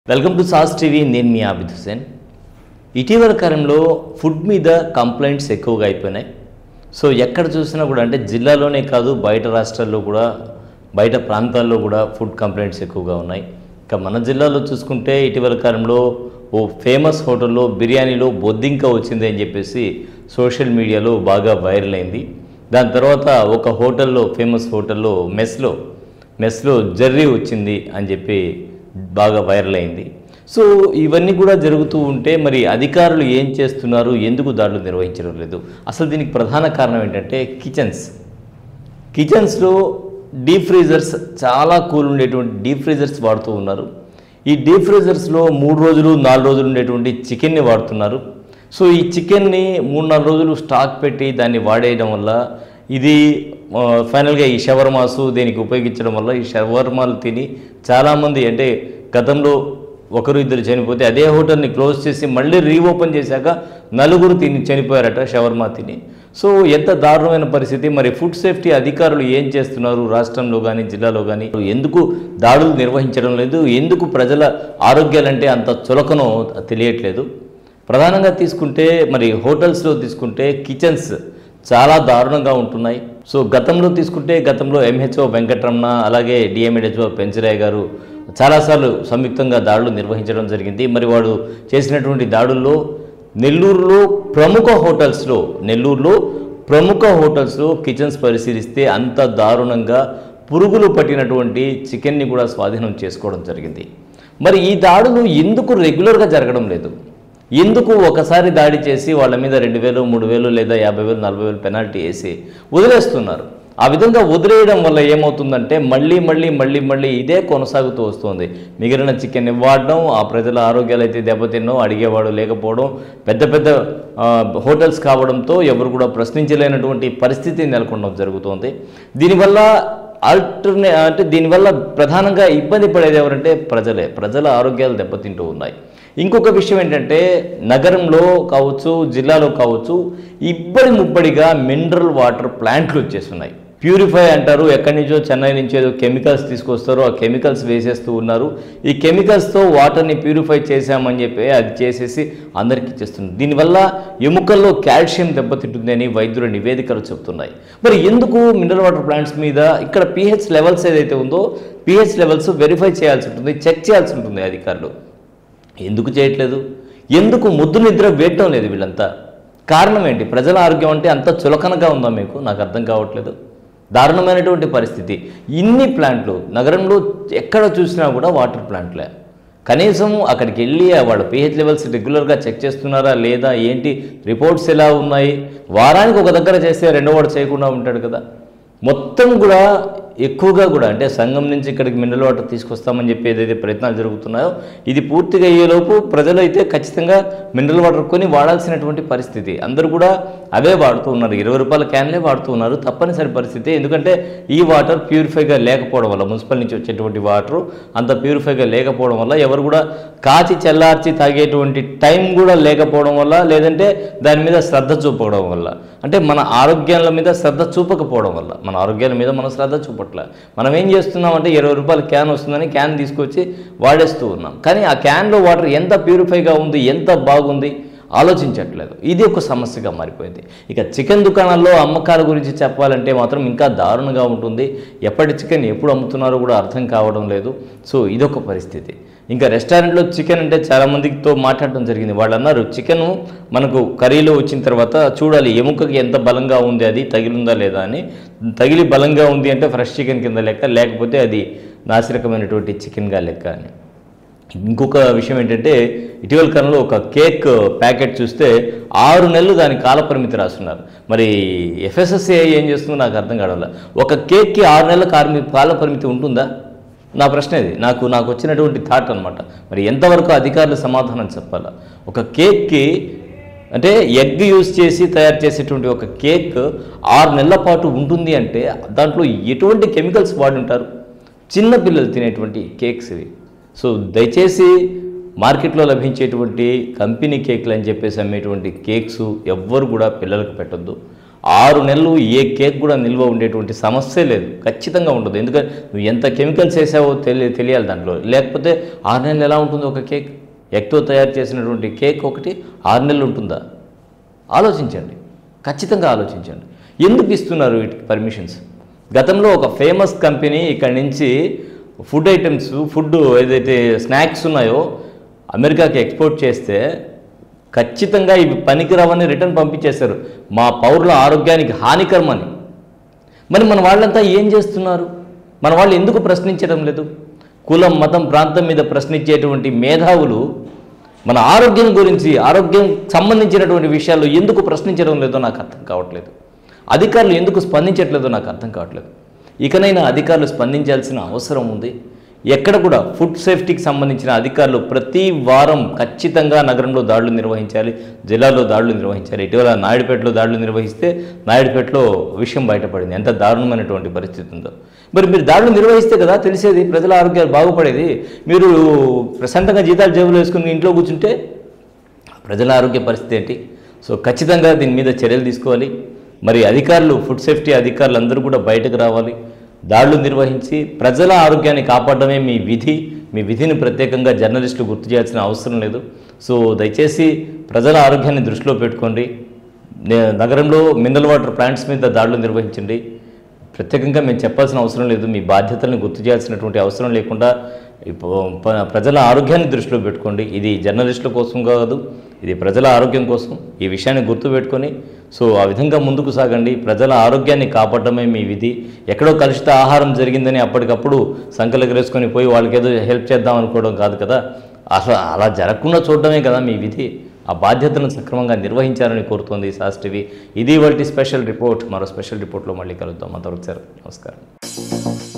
Welcome to sauce TV నేను మీ ఆబిద్ హుసేన్ ఇటీవల కాలంలో ఫుడ్ మీద కంప్లైంట్స్ ఎక్కువగా అయిపోయినాయి సో ఎక్కడ చూసినా కూడా అంటే జిల్లాలోనే కాదు బయట రాష్ట్రాల్లో కూడా బయట ప్రాంతాల్లో కూడా ఫుడ్ కంప్లైంట్స్ ఎక్కువగా ఉన్నాయి ఇక మన జిల్లాలో చూసుకుంటే ఇటీవల కాలంలో ఓ ఫేమస్ హోటల్లో బిర్యానీలో బొద్దింక వచ్చింది అని చెప్పేసి సోషల్ మీడియాలో బాగా వైరల్ అయింది దాని తర్వాత ఒక హోటల్లో ఫేమస్ హోటల్లో మెస్లో మెస్లో జర్రీ వచ్చింది అని చెప్పి బాగా వైరల్ అయింది సో ఇవన్నీ కూడా జరుగుతూ ఉంటే మరి అధికారులు ఏం చేస్తున్నారు ఎందుకు దాడులు నిర్వహించడం లేదు అసలు దీనికి ప్రధాన కారణం ఏంటంటే కిచెన్స్ కిచెన్స్లో డీప్ ఫ్రీజర్స్ చాలా కూల్ ఉండేటువంటి డీప్ ఫ్రీజర్స్ వాడుతూ ఉన్నారు ఈ డీప్ ఫ్రీజర్స్లో మూడు రోజులు నాలుగు రోజులు ఉండేటువంటి చికెన్ని వాడుతున్నారు సో ఈ చికెన్ని మూడు నాలుగు రోజులు స్టాక్ పెట్టి దాన్ని వాడేయడం వల్ల ఇది ఆ, ఫైనల్గా ఈ షవర్మాసు దీనికి ఉపయోగించడం వల్ల ఈ షవర్మాలు తిని చాలామంది అంటే గతంలో ఒకరు ఇద్దరు చనిపోతే అదే హోటల్ని క్లోజ్ చేసి మళ్ళీ రీఓపెన్ చేశాక నలుగురు తిని చనిపోయారట షవర్మా తిని సో ఎంత దారుణమైన పరిస్థితి మరి ఫుడ్ సేఫ్టీ అధికారులు ఏం చేస్తున్నారు రాష్ట్రంలో కానీ జిల్లాలో కానీ ఎందుకు దాడులు నిర్వహించడం లేదు ఎందుకు ప్రజల ఆరోగ్యాలంటే అంత చులకనో తెలియట్లేదు ప్రధానంగా తీసుకుంటే మరి హోటల్స్లో తీసుకుంటే కిచెన్స్ చాలా దారుణంగా ఉంటున్నాయి సో గతంలో తీసుకుంటే గతంలో ఎంహెచ్ఓ వెంకటరమణ అలాగే డిఎంఎడ్హెచ్ఓ పెంచరాయ్ గారు చాలాసార్లు సంయుక్తంగా దాడులు నిర్వహించడం జరిగింది మరి వాడు చేసినటువంటి దాడుల్లో నెల్లూరులో ప్రముఖ హోటల్స్లో నెల్లూరులో ప్రముఖ హోటల్స్లో కిచెన్స్ పరిశీలిస్తే అంత దారుణంగా పురుగులు పట్టినటువంటి చికెన్ని కూడా స్వాధీనం చేసుకోవడం జరిగింది మరి ఈ దాడులు ఎందుకు రెగ్యులర్గా జరగడం లేదు ఎందుకు ఒకసారి దాడి చేసి వాళ్ళ మీద రెండు వేలు మూడు వేలు లేదా యాభై వేలు నలభై వేలు పెనాల్టీ వేసి వదిలేస్తున్నారు ఆ విధంగా వదిలేయడం వల్ల ఏమవుతుందంటే మళ్ళీ మళ్ళీ మళ్ళీ మళ్ళీ ఇదే కొనసాగుతూ వస్తుంది మిగిలిన చికెన్ వాడడం ఆ ప్రజల ఆరోగ్యాలు అయితే దెబ్బతిన్నో అడిగేవాడు లేకపోవడం పెద్ద పెద్ద ఆ, హోటల్స్ కావడంతో ఎవరు కూడా ప్రశ్నించలేనటువంటి పరిస్థితి నెలకొనడం జరుగుతోంది దీనివల్ల ఆల్టర్నే అంటే దీనివల్ల ప్రధానంగా ఇబ్బంది పడేది ఎవరంటే ప్రజలే ప్రజల ఆరోగ్యాలు దెబ్బతింటూ ఉన్నాయి ఇంకొక విషయం ఏంటంటే నగరంలో కావచ్చు జిల్లాలో కావచ్చు ఇబ్బడి ముబ్బడిగా మినరల్ వాటర్ ప్లాంట్లు వచ్చేస్తున్నాయి ప్యూరిఫై అంటారు ఎక్కడి నుంచో చెన్నై నుంచి ఏదో కెమికల్స్ తీసుకొస్తారో ఆ కెమికల్స్ వేసేస్తూ ఉన్నారు ఈ కెమికల్స్తో వాటర్ని ప్యూరిఫై చేశామని చెప్పి అది చేసేసి అందరికీ ఇచ్చేస్తుంది దీనివల్ల ఎముకల్లో కాల్షియం దెబ్బతింటుంది అని వైద్యుల నివేదికలు చెబుతున్నాయి మరి ఎందుకు మినరల్ వాటర్ ప్లాంట్స్ మీద ఇక్కడ పీహెచ్ లెవెల్స్ ఏదైతే ఉందో పీహెచ్ లెవెల్స్ వెరిఫై చేయాల్సి ఉంటుంది చెక్ చేయాల్సి ఉంటుంది అధికారులు ఎందుకు చేయట్లేదు ఎందుకు ముద్దు నిద్ర వేయటం లేదు వీళ్ళంతా కారణం ఏంటి ప్రజల ఆరోగ్యం అంటే అంత చులకనగా ఉందా మీకు నాకు అర్థం కావట్లేదు దారుణమైనటువంటి పరిస్థితి ఇన్ని ప్లాంట్లు నగరంలో ఎక్కడ చూసినా కూడా వాటర్ ప్లాంట్లే కనీసం అక్కడికి వెళ్ళి వాళ్ళ పిహెచ్ లెవెల్స్ రెగ్యులర్గా చెక్ చేస్తున్నారా లేదా ఏంటి రిపోర్ట్స్ ఎలా ఉన్నాయి వారానికి ఒక దగ్గర చేస్తే రెండో వాడు చేయకుండా ఉంటాడు కదా మొత్తం కూడా ఎక్కువగా కూడా అంటే సంఘం నుంచి ఇక్కడికి మినరల్ వాటర్ తీసుకొస్తామని చెప్పి ఏదైతే ప్రయత్నాలు జరుగుతున్నాయో ఇది పూర్తిగా అయ్యేలోపు ప్రజలు అయితే ఖచ్చితంగా మినరల్ వాటర్ కొని వాడాల్సినటువంటి పరిస్థితి అందరూ కూడా అవే వాడుతూ ఉన్నారు ఇరవై రూపాయల క్యాన్లే వాడుతూ ఉన్నారు తప్పనిసరి పరిస్థితి ఎందుకంటే ఈ వాటర్ ప్యూరిఫైగా లేకపోవడం వల్ల మున్సిపల్ నుంచి వచ్చేటువంటి వాటర్ అంత ప్యూరిఫైగా లేకపోవడం వల్ల ఎవరు కూడా కాచి చల్లార్చి తాగేటువంటి టైం కూడా లేకపోవడం వల్ల లేదంటే దాని మీద శ్రద్ధ చూపడం వల్ల అంటే మన ఆరోగ్యాల మీద శ్రద్ధ చూపకపోవడం వల్ల మన ఆరోగ్యాల మీద మనం శ్రద్ధ చూపట్లే మనం ఏం చేస్తున్నాం అంటే ఇరవై రూపాయల క్యాన్ వస్తుందని క్యాన్ తీసుకొచ్చి వాడేస్తూ ఉన్నాం కానీ ఆ క్యాన్లో వాటర్ ఎంత ప్యూరిఫైగా ఉంది ఎంత బాగుంది ఆలోచించట్లేదు ఇది ఒక సమస్యగా మారిపోయింది ఇక చికెన్ దుకాణాల్లో అమ్మకాల గురించి చెప్పాలంటే మాత్రం ఇంకా దారుణంగా ఉంటుంది ఎప్పటి చికెన్ ఎప్పుడు అమ్ముతున్నారో కూడా అర్థం కావడం లేదు సో ఇదొక పరిస్థితి ఇంకా రెస్టారెంట్లో చికెన్ అంటే చాలామందితో మాట్లాడడం జరిగింది వాళ్ళు అన్నారు చికెన్ మనకు కర్రీలో వచ్చిన తర్వాత చూడాలి ఎముకకి ఎంత బలంగా ఉంది అది తగిలిందా లేదా అని తగిలి బలంగా ఉంది అంటే ఫ్రెష్ చికెన్ కింద లెక్క లేకపోతే అది నాసిరకమైనటువంటి చికెన్గా లెక్క అని ఇంకొక విషయం ఏంటంటే ఇటీవల కాలంలో ఒక కేక్ ప్యాకెట్ చూస్తే ఆరు నెలలు దాని కాలపరిమితి రాస్తున్నారు మరి ఎఫ్ఎస్ఎస్ఏ ఏం చేస్తుందో నాకు అర్థం కావడం లేదు. ఒక కేక్కి ఆరు నెలల కార్మి కాలపరిమితి ఉంటుందా నా ప్రశ్న ఇది నాకు నాకు వచ్చినటువంటి థాట్ అనమాట మరి ఎంతవరకు అధికారులు సమాధానం చెప్పాలా ఒక కేక్కి అంటే ఎగ్ యూజ్ చేసి తయారు చేసేటువంటి ఒక కేక్ ఆరు నెలల పాటు ఉంటుంది అంటే దాంట్లో ఎటువంటి కెమికల్స్ వాడి ఉంటారు చిన్న పిల్లలు తినేటువంటి కేక్స్ ఇవి సో దయచేసి మార్కెట్లో లభించేటువంటి కంపెనీ కేక్లు అని చెప్పేసి అమ్మేటువంటి కేక్స్ ఎవ్వరు కూడా పిల్లలకు పెట్టొద్దు ఆరు నెలలు ఏ కేక్ కూడా నిల్వ ఉండేటువంటి సమస్య లేదు ఖచ్చితంగా ఉండదు ఎందుకంటే నువ్వు ఎంత కెమికల్స్ వేసావో తెలి తెలియాలి దాంట్లో లేకపోతే ఆరు నెలలు ఎలా ఉంటుంది ఒక కేక్ ఎగ్తో తయారు చేసినటువంటి కేక్ ఒకటి ఆరు నెలలు ఉంటుందా ఆలోచించండి ఖచ్చితంగా ఆలోచించండి ఎందుకు ఇస్తున్నారు వీటికి పర్మిషన్స్ గతంలో ఒక ఫేమస్ కంపెనీ ఇక్కడి నుంచి ఫుడ్ ఐటమ్స్ ఫుడ్ ఏదైతే స్నాక్స్ ఉన్నాయో అమెరికాకి ఎక్స్పోర్ట్ చేస్తే ఖచ్చితంగా ఇవి పనికిరావని రిటర్న్ పంపించేశారు మా పౌరుల ఆరోగ్యానికి హానికరమని మరి మన వాళ్ళంతా ఏం చేస్తున్నారు మన వాళ్ళు ఎందుకు ప్రశ్నించడం లేదు కులం మతం ప్రాంతం మీద ప్రశ్నించేటువంటి మేధావులు మన ఆరోగ్యం గురించి ఆరోగ్యం సంబంధించినటువంటి విషయాల్లో ఎందుకు ప్రశ్నించడం లేదో నాకు అర్థం కావట్లేదు అధికారులు ఎందుకు స్పందించట్లేదో నాకు అర్థం కావట్లేదు ఇకనైనా అధికారులు స్పందించాల్సిన అవసరం ఉంది ఎక్కడ కూడా ఫుడ్ సేఫ్టీకి సంబంధించిన అధికారులు ప్రతి వారం ఖచ్చితంగా నగరంలో దాడులు నిర్వహించాలి జిల్లాలో దాడులు నిర్వహించాలి ఇటీవల నాయుడుపేటలో దాడులు నిర్వహిస్తే నాయుడుపేటలో విషయం బయటపడింది ఎంత దారుణమైనటువంటి పరిస్థితి ఉందో మరి మీరు దాడులు నిర్వహిస్తే కదా తెలిసేది ప్రజల ఆరోగ్యాలు బాగుపడేది మీరు ప్రశాంతంగా జీతాలు జేబులు వేసుకుని ఇంట్లో కూర్చుంటే ప్రజల ఆరోగ్య పరిస్థితి ఏంటి సో ఖచ్చితంగా దీని మీద చర్యలు తీసుకోవాలి మరి అధికారులు ఫుడ్ సేఫ్టీ అధికారులు అందరూ కూడా బయటకు రావాలి దాడులు నిర్వహించి ప్రజల ఆరోగ్యాన్ని కాపాడడమే మీ విధి మీ విధిని ప్రత్యేకంగా జర్నలిస్టులు గుర్తు చేయాల్సిన అవసరం లేదు సో దయచేసి ప్రజల ఆరోగ్యాన్ని దృష్టిలో పెట్టుకోండి నే- నగరంలో మినరల్ వాటర్ ప్లాంట్స్ మీద దాడులు నిర్వహించండి ప్రత్యేకంగా మేము చెప్పాల్సిన అవసరం లేదు మీ బాధ్యతలను గుర్తు చేయాల్సినటువంటి అవసరం లేకుండా ఇప్పుడు ప- ప్రజల ఆరోగ్యాన్ని దృష్టిలో పెట్టుకోండి ఇది జర్నలిస్టుల కోసం కాదు ఇది ప్రజల ఆరోగ్యం కోసం ఈ విషయాన్ని గుర్తు పెట్టుకొని సో ఆ విధంగా ముందుకు సాగండి ప్రజల ఆరోగ్యాన్ని కాపాడటమే మీ విధి ఎక్కడో కలుషిత ఆహారం జరిగిందని అప్పటికప్పుడు సంకలెగరేసుకొని పోయి వాళ్ళకి ఏదో హెల్ప్ చేద్దాం అనుకోవడం కాదు కదా అసలు అలా జరగకుండా చూడడమే కదా మీ విధి ఆ బాధ్యతను సక్రమంగా నిర్వహించాలని కోరుతోంది సాస్ టీవీ ఇది వాటి స్పెషల్ రిపోర్ట్ మరో స్పెషల్ రిపోర్ట్లో మళ్ళీ కలుద్దాం అంతవరకు సార్ నమస్కారం